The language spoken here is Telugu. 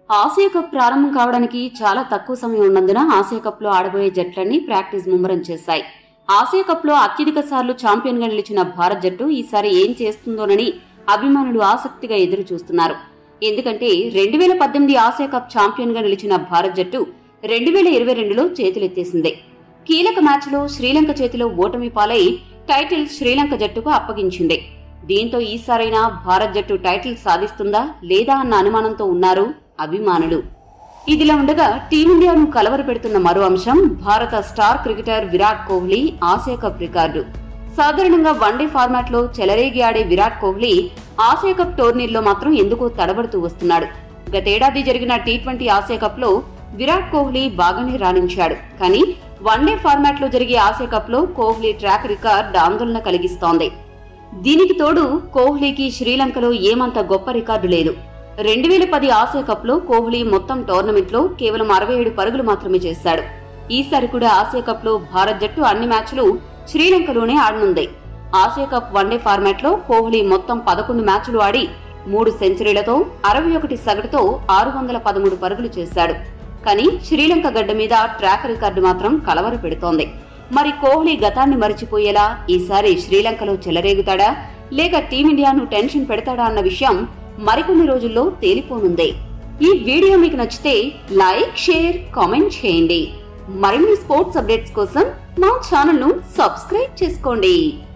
ఆసియా కప్ ప్రారంభం కావడానికి చాలా తక్కువ సమయం ఉన్నందున ఆసియా కప్ లో ఆడబోయే జట్లన్నీ ప్రాక్టీస్ ముమ్మరం చేశాయి ఆసియా కప్ లో అత్యధిక సార్లు ఛాంపియన్ గా నిలిచిన భారత్ జట్టు ఈసారి ఏం చేస్తుందోనని అభిమానులు ఆసక్తిగా ఎదురు చూస్తున్నారు ఎందుకంటే రెండు వేల పద్దెనిమిది ఆసియా కప్ ఛాంపియన్ గా నిలిచిన భారత్ జట్టు రెండు వేల ఇరవై రెండులో చేతులెత్తేసింది కీలక మ్యాచ్లో శ్రీలంక చేతిలో ఓటమి పాలై టైటిల్ శ్రీలంక జట్టుకు అప్పగించింది దీంతో ఈసారైనా భారత్ జట్టు టైటిల్ సాధిస్తుందా లేదా అన్న అనుమానంతో ఉన్నారు అభిమానులు ఇదిలా ఉండగా టీమిండియాను కలవరపెడుతున్న మరో అంశం భారత star cricketer Virat Kohli Asia cup record సాధారణంగా వన్డే ఫార్మాట్ లో చెలరేగి ఆడే విరాట్ కోహ్లీ ఆసియా కప్ టోర్నీల్లో మాత్రం ఎందుకో తడబడుతూ వస్తున్నాడు గతేడాది జరిగిన టీ ట్వంటీ ఆసియా కప్ లో విరాట్ కోహ్లీ బాగానే రాణించాడు కానీ వన్డే ఫార్మాట్ లో జరిగే ఆసియా కప్ లో కోహ్లీ ట్రాక్ రికార్డ్ ఆందోళన కలిగిస్తోంది దీనికి తోడు కోహ్లీకి శ్రీలంకలో ఏమంత గొప్ప రికార్డు లేదు రెండు వేల పది ఆసియా కప్ లో కోహ్లీ మొత్తం టోర్నమెంట్ లో కేవలం అరవై ఏడు పరుగులు మాత్రమే చేశాడు ఈసారి కూడా ఆసియా కప్ లో భారత్ జట్టు అన్ని మ్యాచ్లు శ్రీలంకలోనే ఆడనుంది ఆసియా కప్ వన్డే ఫార్మాట్ లో కోహ్లీ మొత్తం పదకొండు మ్యాచ్లు ఆడి మూడు సెంచరీలతో అరవై ఒకటి సగటుతో ఆరు వందల పదమూడు పరుగులు చేశాడు కానీ శ్రీలంక గడ్డ మీద ట్రాక్ రికార్డు మాత్రం కలవర పెడుతోంది మరి కోహ్లీ గతాన్ని మరిచిపోయేలా ఈసారి శ్రీలంకలో చెలరేగుతాడా లేక టీమిండియాను టెన్షన్ పెడతాడా అన్న విషయం మరికొన్ని రోజుల్లో తేలిపోనుంది ఈ వీడియో మీకు నచ్చితే లైక్ షేర్ కామెంట్ చేయండి మరిన్ని స్పోర్ట్స్ అప్డేట్స్ కోసం మా ఛానల్ ను సబ్స్క్రైబ్ చేసుకోండి